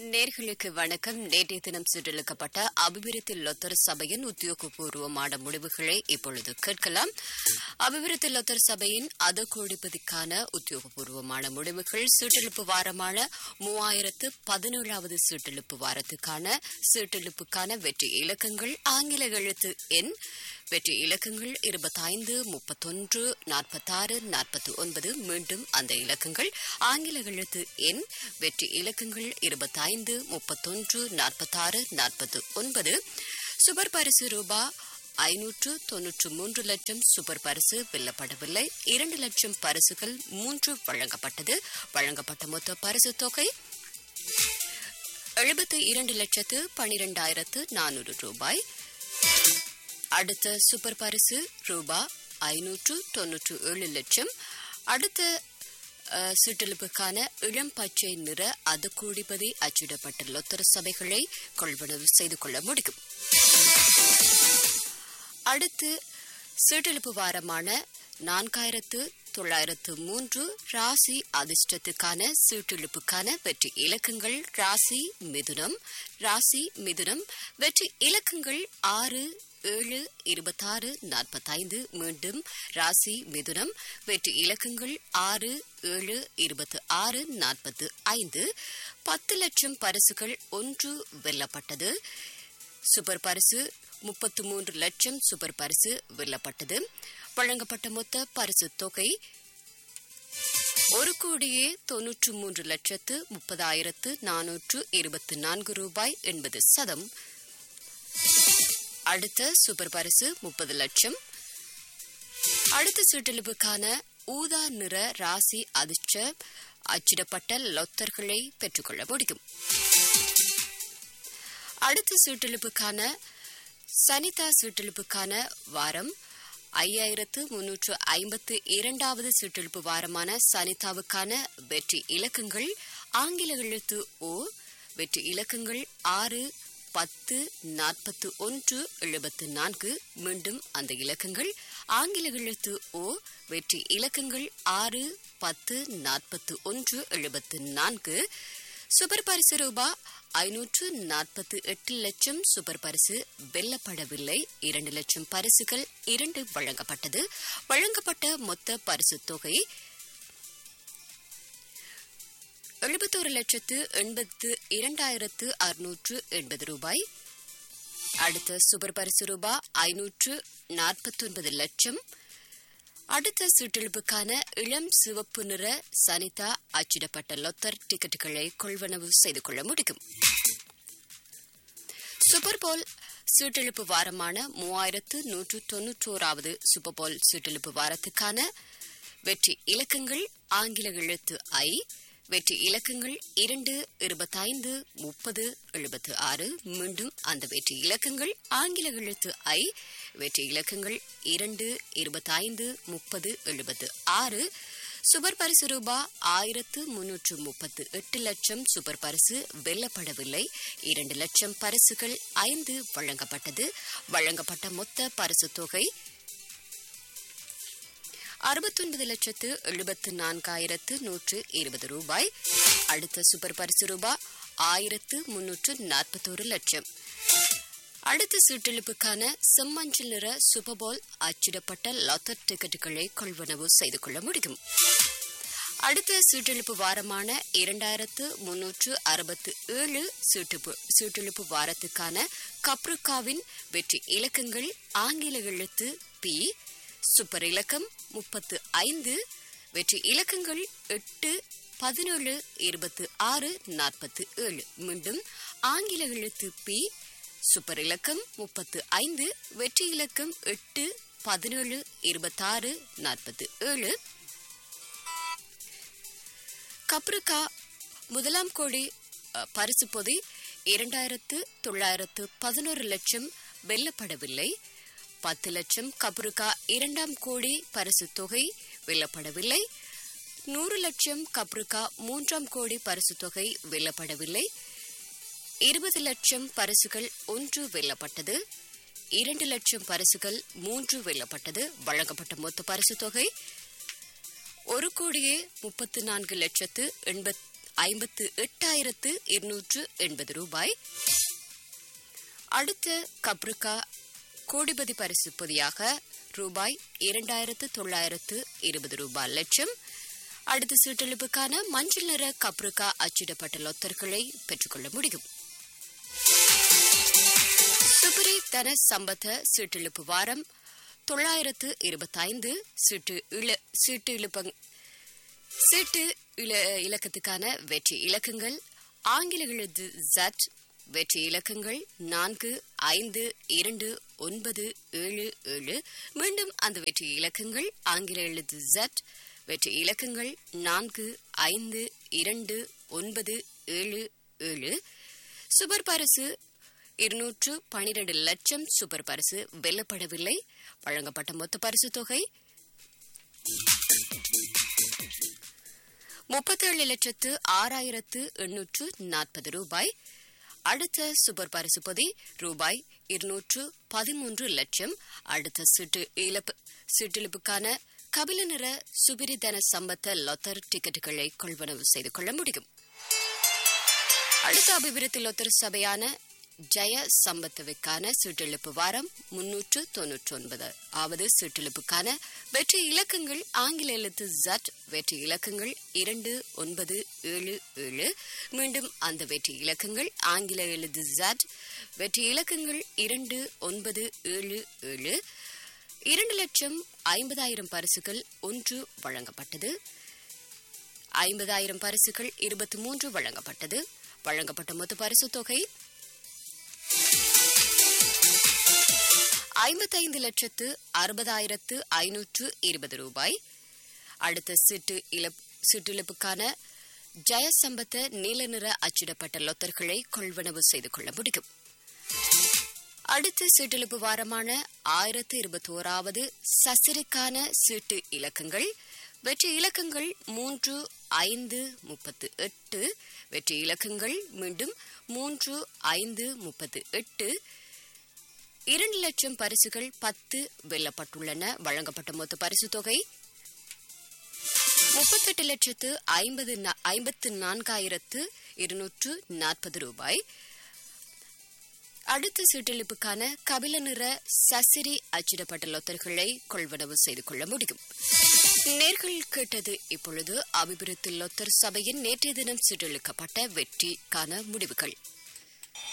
நேர்களுக்கு வணக்கம் நேற்றைய தினம் சுற்றளிக்கப்பட்ட அபிவிருத்தி லொத்தர் சபையின் உத்தியோகபூர்வமான முடிவுகளை இப்பொழுது கேட்கலாம் அபிவிருத்தி லொத்தர் சபையின் அதகோடிப்பதிக்கான உத்தியோகபூர்வமான முடிவுகள் சீட்டெழுப்பு வாரமான மூவாயிரத்து பதினேழாவது சீட்டெழுப்பு வாரத்துக்கான சீட்டெழுப்புக்கான வெற்றி இலக்கங்கள் ஆங்கில எழுத்து எண் வெற்றி இலக்கங்கள் இருபத்தைந்து முப்பத்தொன்று நாற்பத்தாறு நாற்பத்தி ஒன்பது மீண்டும் அந்த இலக்கங்கள் ஆங்கில எழுத்து எண் வெற்றி இலக்கங்கள் இருபத்தைந்து முப்பத்தொன்று நாற்பத்தாறு நாற்பத்தி ஒன்பது சுபர் பரிசு ரூபா ஐநூற்று தொன்னூற்று மூன்று லட்சம் சூப்பர் பரிசு வெல்லப்படவில்லை இரண்டு லட்சம் பரிசுகள் மூன்று வழங்கப்பட்டது வழங்கப்பட்ட மொத்த பரிசு தொகை எழுபத்தி இரண்டு லட்சத்து பனிரெண்டாயிரத்து நானூறு ரூபாய் அடுத்த சூப்பர் பரிசு ரூபா ஐநூற்று தொன்னூற்று ஏழு லட்சம் அடுத்த அஹ், சீட்டெழுப்புக்கான இளம் பச்சை நிற அது கூடிபதி அச்சிடப்பட்ட லொத்தர சபைகளை கொள்வனவு செய்து கொள்ள முடியும் அடுத்து சீட்டெழுப்பு வாரமான நான்காயிரத்து தொள்ளாயிரத்து மூன்று ராசி அதிர்ஷ்டத்துக்கான சீட்டெழுப்புக்கான வெற்றி இலக்கங்கள் ராசி மிதுனம் ராசி மிதுனம் வெற்றி இலக்கங்கள் ஆறு ஏழு இருபத்தாறு நாற்பத்தைந்து மீண்டும் ராசி மிதுனம் வெற்றி இலக்கங்கள் ஆறு ஏழு இருபத்தி ஆறு நாற்பத்து ஐந்து பத்து லட்சம் பரிசுகள் ஒன்று வெல்லப்பட்டது சூப்பர் பரிசு முப்பத்து மூன்று லட்சம் சூப்பர் பரிசு வெல்லப்பட்டது வழங்கப்பட்ட மொத்த பரிசு தொகை ஒரு கோடியே தொன்னூற்று மூன்று லட்சத்து முப்பதாயிரத்து நானூற்று இருபத்தி நான்கு ரூபாய் எண்பது சதம் அடுத்த சூப்பர் பரிசு முப்பது லட்சம் அடுத்த சீட்டெழுப்புக்கான ஊதா நிற ராசி அதிர்ஷ்ட அச்சிடப்பட்ட லொத்தர்களை பெற்றுக்கொள்ள முடியும் அடுத்த சீட்டெழுப்புக்கான சனிதா சீட்டெழுப்புக்கான வாரம் ஐயாயிரத்து முன்னூற்று ஐம்பத்து இரண்டாவது சீட்டெழுப்பு வாரமான சனிதாவுக்கான வெற்றி இலக்கங்கள் ஆங்கில எழுத்து ஓ வெற்றி இலக்கங்கள் ஆறு பத்து நாற்பத்து ஒன்று எழுபத்து நான்கு மீண்டும் அந்த இலக்கங்கள் ஆங்கில எழுத்து ஓ வெற்றி இலக்கங்கள் ஆறு பத்து நாற்பத்து ஒன்று எழுபத்து நான்கு சூப்பர் பரிசு ரூபா ஐநூற்று நாற்பத்தி எட்டு லட்சம் சூப்பர் பரிசு வெல்லப்படவில்லை இரண்டு லட்சம் பரிசுகள் இரண்டு வழங்கப்பட்டது வழங்கப்பட்ட மொத்த பரிசு தொகை எழுபத்தோரு லட்சத்து எண்பத்து இரண்டாயிரத்து அறுநூற்று எண்பது ரூபாய் அடுத்த சூப்பர் பரிசு ரூபா ஐநூற்று நாற்பத்தொன்பது லட்சம் அடுத்த சுற்றெழுப்புக்கான இளம் சிவப்பு நிற சனிதா அச்சிடப்பட்ட லொத்தர் டிக்கெட்டுகளை கொள்வனவு செய்து கொள்ள முடியும் சூப்பர் போல் சீட்டெழுப்பு வாரமான மூவாயிரத்து நூற்று தொன்னூற்றோராவது சூப்பர் போல் சீட்டெழுப்பு வாரத்துக்கான வெற்றி இலக்கங்கள் ஆங்கில எழுத்து ஐ வெற்றி இலக்கங்கள் இரண்டு இருபத்தைந்து முப்பது எழுபத்து ஆறு மீண்டும் அந்த வெற்றி இலக்கங்கள் ஆங்கில எழுத்து ஐ வெற்றி இலக்கங்கள் இரண்டு இருபத்தைந்து முப்பது எழுபத்து ஆறு சூப்பர் பரிசு ரூபா ஆயிரத்து முன்னூற்று முப்பத்து எட்டு லட்சம் சூப்பர் பரிசு வெல்லப்படவில்லை இரண்டு லட்சம் பரிசுகள் ஐந்து வழங்கப்பட்டது வழங்கப்பட்ட மொத்த பரிசு தொகை அறுபத்தொன்பது லட்சத்து எழுபத்து நான்காயிரத்து நூற்று இருபது ரூபாய் அடுத்த சூப்பர் பரிசு ரூபாய் ஆயிரத்து முன்னூற்று நாற்பத்தோரு லட்சம் அடுத்த சீட்டெழுப்புக்கான செம்மஞ்சள் நிற சூப்பர்பால் அச்சிடப்பட்ட லாத்தர் டிக்கெட்டுகளை கொள்வனவு செய்து கொள்ள முடியும் அடுத்த சீட்டெழுப்பு வாரமான இரண்டாயிரத்து முன்னூற்று அறுபத்து ஏழு சீட்டுப்பு சீட்டெழுப்பு வாரத்துக்கான கப்ருக்காவின் வெற்றி இலக்கங்கள் ஆங்கில எழுத்து பி சூப்பர் இலக்கம் முப்பத்து ஐந்து வெற்றி இலக்கங்கள் எட்டு பதினேழு இருபத்து ஆறு நாற்பத்து ஏழு மீண்டும் ஆங்கில எழுத்து பி சூப்பர் இலக்கம் முப்பத்து ஐந்து வெற்றி இலக்கம் எட்டு பதினேழு இருபத்தாறு நாற்பத்து ஏழு கப்ருக்கா முதலாம் கோடி அ, பரிசு பொதி இரண்டாயிரத்து தொள்ளாயிரத்து பதினோரு லட்சம் வெல்லப்படவில்லை பத்து லட்சம் கப்ருக்கா இரண்டாம் கோடி பரிசு தொகை வெல்லப்படவில்லை நூறு லட்சம் கப்ருக்கா மூன்றாம் கோடி பரிசு தொகை வெல்லப்படவில்லை இருபது லட்சம் பரிசுகள் ஒன்று வெல்லப்பட்டது இரண்டு லட்சம் பரிசுகள் மூன்று வெல்லப்பட்டது வழங்கப்பட்ட மொத்த பரிசு தொகை ஒரு கோடியே முப்பத்து நான்கு லட்சத்து எண்பத் ஐம்பத்து எட்டாயிரத்து இருநூற்று எண்பது ரூபாய் அடுத்த கப்ருக்கா கோடிபதி பரிசு பொதியாக ரூபாய் இரண்டாயிரத்து தொள்ளாயிரத்து இருபது ரூபாய் லட்சம் அடுத்த சீட்டெழுப்புக்கான மஞ்சள் நிற கப்ருக்கா அச்சிடப்பட்ட லொத்தர்களை பெற்றுக்கொள்ள முடியும் சுபரி தன சம்பத்த சீட்டெழுப்பு வாரம் தொள்ளாயிரத்து இருபத்தைந்து சீட்டு இல சீட்டு இழுப்பங் சீட்டு இல இலக்கத்துக்கான வெற்றி இலக்கங்கள் ஆங்கில எழுத்து ஜட் வெற்றி இலக்கங்கள் நான்கு ஐந்து இரண்டு ஒன்பது ஏழு ஏழு மீண்டும் அந்த வெற்றி இலக்கங்கள் ஆங்கில எழுத்து ஜட் வெற்றி இலக்கங்கள் நான்கு ஐந்து இரண்டு ஒன்பது ஏழு ஏழு சுபர் பரிசு இருநூற்று பனிரெண்டு லட்சம் சூப்பர் பரிசு வெல்லப்படவில்லை வழங்கப்பட்ட மொத்த பரிசு தொகை முப்பத்தேழு லட்சத்து ஆறாயிரத்து எண்ணூற்று நாற்பது ரூபாய் அடுத்த சூப்பர் பரிசு பொதி ரூபாய் இருநூற்று பதிமூன்று லட்சம் அடுத்த சீட்டு இழப்பு சீட்டிழப்புக்கான கபில நிற சுபிரிதன சம்பத்த லொத்தர் டிக்கெட்டுகளை கொள்வனவு செய்து கொள்ள முடியும் அடுத்த அபிவிருத்தி லொத்தர் சபையான ஜெய சம்பத்துவுக்கான சீட்டெழுப்பு வாரம் முன்னூற்று தொன்னூற்றி ஒன்பது ஆவது சீட்டெழுப்புக்கான வெற்றி இலக்கங்கள் ஆங்கில எழுத்து ஜட் வெற்றி இலக்கங்கள் இரண்டு ஒன்பது ஏழு ஏழு மீண்டும் அந்த வெற்றி இலக்கங்கள் ஆங்கில எழுத்து ஜட் வெற்றி இலக்கங்கள் இரண்டு ஒன்பது ஏழு ஏழு இரண்டு லட்சம் ஐம்பதாயிரம் பரிசுகள் ஒன்று வழங்கப்பட்டது ஐம்பதாயிரம் பரிசுகள் இருபத்தி மூன்று வழங்கப்பட்டது வழங்கப்பட்ட மொத்த பரிசு தொகை ஐம்பத்தைந்து லட்சத்து அறுபதாயிரத்து ஐநூற்று இருபது ரூபாய் அடுத்த சீட்டு இழப் சீட்டிழப்புக்கான ஜெயசம்பத்த நீல நிற அச்சிடப்பட்ட லொத்தர்களை கொள்வனவு செய்து கொள்ள முடியும் அடுத்த சீட்டிழப்பு வாரமான ஆயிரத்து இருபத்தி ஓராவது சசிரிக்கான சீட்டு இலக்கங்கள் வெற்றி இலக்கங்கள் மூன்று ஐந்து முப்பத்து எட்டு வெற்றி இலக்கங்கள் மீண்டும் மூன்று ஐந்து முப்பத்து எட்டு இரண்டு லட்சம் பரிசுகள் பத்து வெல்லப்பட்டுள்ளன வழங்கப்பட்ட மொத்த பரிசு தொகை முப்பத்தெட்டு லட்சத்து ஐம்பது ஐம்பத்து நான்காயிரத்து இருநூற்று நாற்பது ரூபாய் அடுத்த சீட்டெழுப்புக்கான கபில நிற சசிரி அச்சிடப்பட்ட லொத்தர்களை கொள்வனவு செய்து கொள்ள முடியும் நேர்கள் கேட்டது இப்பொழுது அபிவிருத்தி லொத்தர் சபையின் நேற்றைய தினம் சீட்டெழுக்கப்பட்ட வெற்றிக்கான முடிவுகள்